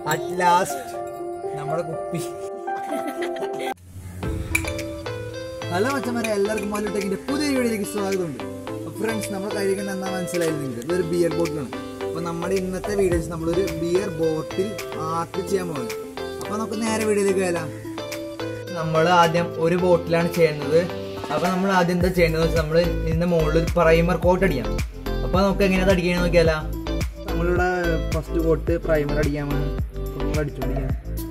at last നമ്മുടെ കുപ്പി hello മച്ചന്മാരെ എല്ലാവർക്കും മോലിടെക്കിന്റെ പുതിയ വീഡിയോയിലേക്ക് സ്വാഗതമുണ്ട് ഫ്രണ്ട്സ് നമ്മുടെ കയ്യിലേക്ക് എന്നാ മനസ്സിലായില്ല നിങ്ങൾക്ക് ഇതൊരു ബിയർ ബോട്ടിലാണ് അപ്പോൾ നമ്മുടെ ഇന്നത്തെ വീഡിയോസ് നമ്മളൊരു ബിയർ ബോട്ടിൽ ആർട്ട് ചെയ്യാൻ പോകുന്നത് അപ്പോൾ നമുക്ക് നേരെ വീഡിയോയിലേക്ക് പോയാലോ നമ്മൾ ആദ്യം ഒരു ബോട്ടിലാണ് ചെയ്യുന്നത് അപ്പോൾ നമ്മൾ ആദ്യം എന്താ ചെയ്യേണ്ടതെന്ന് വെച്ചാൽ നമ്മൾ ഇതിന്റെ മുകളിൽ ഒരു പ്രൈമർ കോട്ട് അടിക്കാം അപ്പോൾ നമുക്ക് എങ്ങനെയാ അടിക്കണമെന്ന് നോക്കിയാലോ നമ്മളിവിടെ ഫസ്റ്റ് കോട്ട് പ്രൈമർ അടിക്കാൻ വേണം നമ്മൾ അടിച്ചുകൊണ്ടിരിക്കാം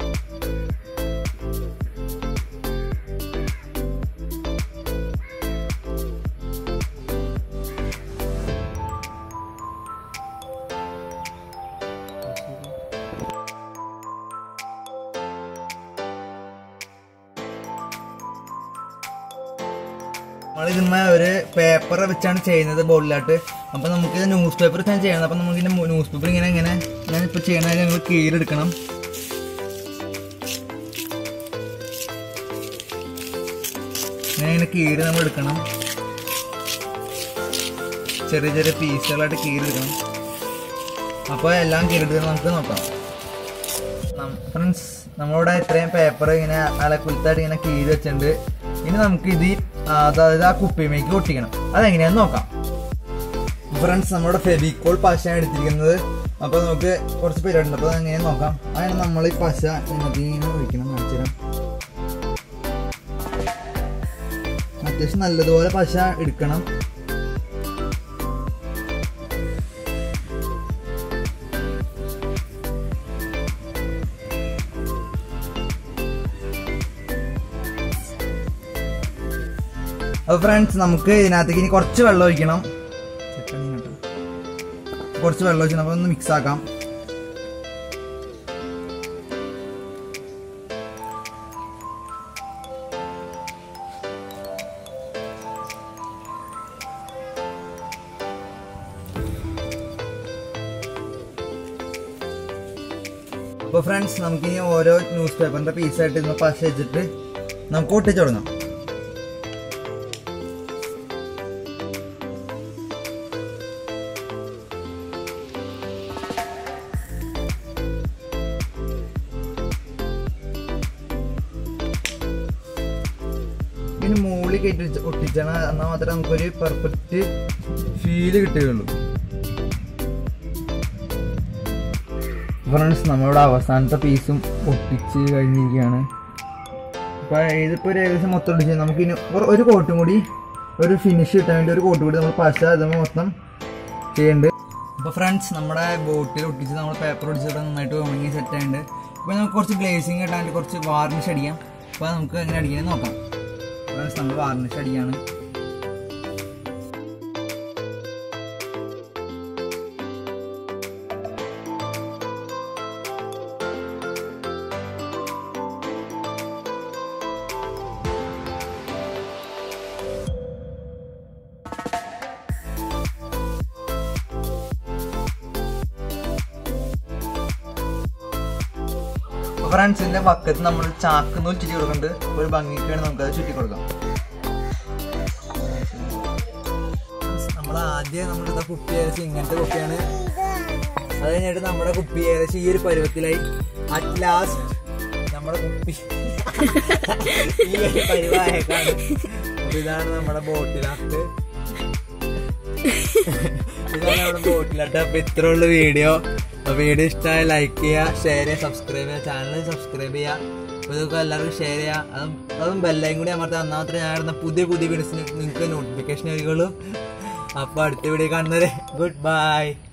നമ്മൾ ഇതിന്മേ ഒരു പേപ്പർ വെച്ചാണ് ചെയ്യുന്നത് ബോർഡിലായിട്ട് അപ്പൊ നമുക്ക് ന്യൂസ് പേപ്പർ വെച്ചാണ് ചെയ്യുന്നത് അപ്പൊ നമുക്ക് ഇതിന്റെ ന്യൂസ് പേപ്പർ ഇങ്ങനെ ഇങ്ങനെ ഞാൻ ഇപ്പൊ ചെയ്യണത് ഞങ്ങൾ കീഴെടുക്കണം ഇങ്ങനെ ഇങ്ങനെ കീഴ് നമ്മൾ എടുക്കണം ചെറിയ ചെറിയ പീസുകളായിട്ട് കീഴെടുക്കണം അപ്പോൾ എല്ലാം കീഴെടുത്ത് നമുക്ക് നോക്കാം ഫ്രണ്ട്സ് നമ്മളിവിടെ ഇത്രയും പേപ്പർ ഇങ്ങനെ അലക്കുലത്തായിട്ട് ഇങ്ങനെ കീഴ് വെച്ചിട്ടുണ്ട് ഇനി നമുക്ക് ഇത് അതായത് ആ കുപ്പിമേക്ക് ഒട്ടിക്കണം അതെങ്ങനെയാന്ന് നോക്കാം ഫ്രണ്ട്സ് നമ്മുടെ ഫെബിക്കോൾ പശയാണ് എടുത്തിരിക്കുന്നത് അപ്പൊ നമുക്ക് കുറച്ച് പരിപാടി ഉണ്ട് അപ്പൊ അതെങ്ങനെ നോക്കാം അങ്ങനെ നമ്മൾ ഈ പശ ഇതിനകത്ത് ഇങ്ങനെ ഒഴിക്കണം കാണിച്ചു തരാം അത്യാവശ്യം നല്ലതുപോലെ പശ എടുക്കണം അപ്പൊ ഫ്രണ്ട്സ് നമുക്ക് ഇതിനകത്തേക്ക് ഇനി കുറച്ച് വെള്ളം ഒഴിക്കണം കുറച്ച് വെള്ളം ഒഴിക്കണം അപ്പൊ ഒന്ന് മിക്സ് ആക്കാം അപ്പൊ ഫ്രണ്ട്സ് നമുക്കിനി ഓരോ ന്യൂസ് പേപ്പറിന്റെ പീസായിട്ട് ഇന്ന് പശ വെച്ചിട്ട് നമുക്ക് ഒട്ടിച്ചു തുടങ്ങാം ഇതിന് മുകളിൽ കയറ്റി ഒട്ടിച്ചാണ് എന്നാൽ മാത്രമേ നമുക്കൊരു പെർഫെക്റ്റ് ഫീല് കിട്ടുകയുള്ളൂ ഫ്രണ്ട്സ് നമ്മളുടെ അവസാനത്തെ പീസും ഒട്ടിച്ച് കഴിഞ്ഞിരിക്കുകയാണ് അപ്പോൾ ഇതിപ്പോൾ ഒരു ഏകദേശം മൊത്തം ഒട്ടിച്ച് നമുക്കിനി ഒരു- ഒരു കോട്ടും കൂടി ഒരു ഫിനിഷ് കിട്ടാൻ വേണ്ടി ഒരു കോട്ട് കൂടി നമ്മൾ പശ ഇത് മൊത്തം ചെയ്യുന്നുണ്ട് അപ്പോൾ ഫ്രണ്ട്സ് നമ്മുടെ ബോട്ടിൽ ഒട്ടിച്ച് നമ്മൾ പേപ്പർ ഒട്ടിച്ചിട്ട് നന്നായിട്ട് ഉണങ്ങി സെറ്റ് ആയിട്ടുണ്ട് ഇപ്പോൾ നമുക്ക് കുറച്ച് ഗ്ലേസിങ് കിട്ടാൻ വേണ്ടി കുറച്ച് വാർണിഷ് അടിക്കാം അപ്പോൾ നമുക്ക് എങ്ങനെ അടിക്കുന്നത് നോക്കാം ഫ്രണ്ട്സ് നമ്മൾ വാർണിഷ് അടിയാണ് ഫ്രണ്ട്സിന്റെ പക്കത്ത് നമ്മൾ ചാക്ക് നൂൽ ചുറ്റി കൊടുക്കുന്നുണ്ട് ഒരു ഭംഗിക്ക് വേണ്ടി നമുക്ക് അത് ചുറ്റി കൊടുക്കാം നമ്മൾ ആദ്യം നമ്മുടെ കുപ്പി ഏകദേശം ഇങ്ങനത്തെ കുപ്പിയാണ് അത് കഴിഞ്ഞിട്ട് നമ്മുടെ കുപ്പി ഏകദേശം ഈ ഒരു പരുവത്തിലായി അറ്റ് ലാസ്റ്റ് നമ്മുടെ കുപ്പി ഈ ഒരു പരുവായേക്കാണ് അപ്പൊ ഇതാണ് നമ്മുടെ ബോട്ടിലാട്ട് ഇതാണ് നമ്മുടെ ബോട്ടിലാട്ട് അപ്പൊ ഇത്ര ഉള്ള വീഡിയോ അപ്പൊ വീഡിയോ ഇഷ്ടമായ ലൈക്ക് ചെയ്യുക ഷെയർ ചെയ്യുക സബ്സ്ക്രൈബ് ചെയ്യുക ചാനൽ സബ്സ്ക്രൈബ് ചെയ്യുക അപ്പോൾ ഇതൊക്കെ എല്ലാവർക്കും ഷെയർ ചെയ്യുക അതും അതും ബെല്ലൈൻ കൂടി അമർത്താൻ എന്നാൽ മാത്രമേ ഞാൻ ഇടുന്ന പുതിയ പുതിയ വീഡിയോസിന് നിങ്ങൾക്ക് നോട്ടിഫിക്കേഷൻ വരികയുള്ളൂ അപ്പോൾ അടുത്ത വീഡിയോ കാണുന്നവരെ ഗുഡ് ബൈ